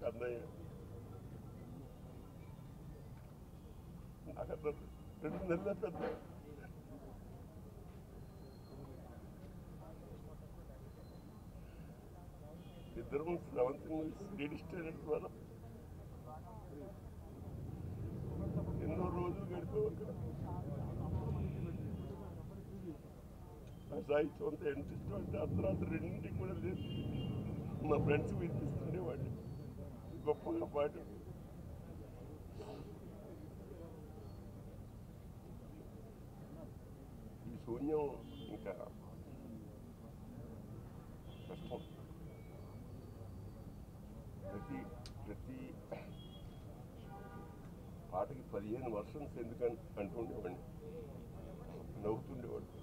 కన్నయ్య నాకన్నా రెండు నెలల పెద్ద ఇద్దరం సెవెంత్ లేడీ స్టూడెంట్ ద్వారా ఎన్నో రోజులు గడిపావు అక్కడ ఆ సాహిత్యం అంతా ఎంత ఇష్టం అంటే అర్ధరాత్రి రెండింటికి కూడా లేదు మా ఫ్రెండ్స్ వినిపిస్తుండేవాడిని గొప్పగా పాట ఈ శూన్యం ఇంకా కష్టం ప్రతి ప్రతి పాటకి పదిహేను వర్షన్స్ ఎందుకని అంటుండేవాడిని నవ్వుతుండేవాడు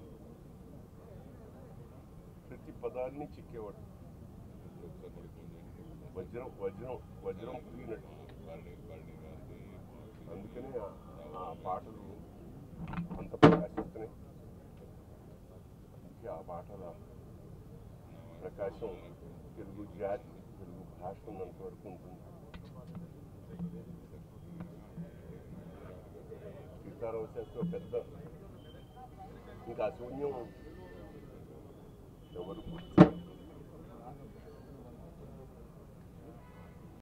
ప్రతి పదాన్ని చిక్కేవాడు వజ్రం వజ్రం వజ్రం పురిగినట్టు అందుకనే ఆ- ఆ పాటలు అంత ప్రకాశిస్తున్నాయి అందుకే ఆ పాటల ప్రకాశం తెలుగు జాతి తెలుగు భాష ఉన్నంత వరకు ఉంటుంది సీతారామ శాస్త్రి ఒక పెద్ద ఇంకా ఆ శూన్యం ఎవరు గుర్తు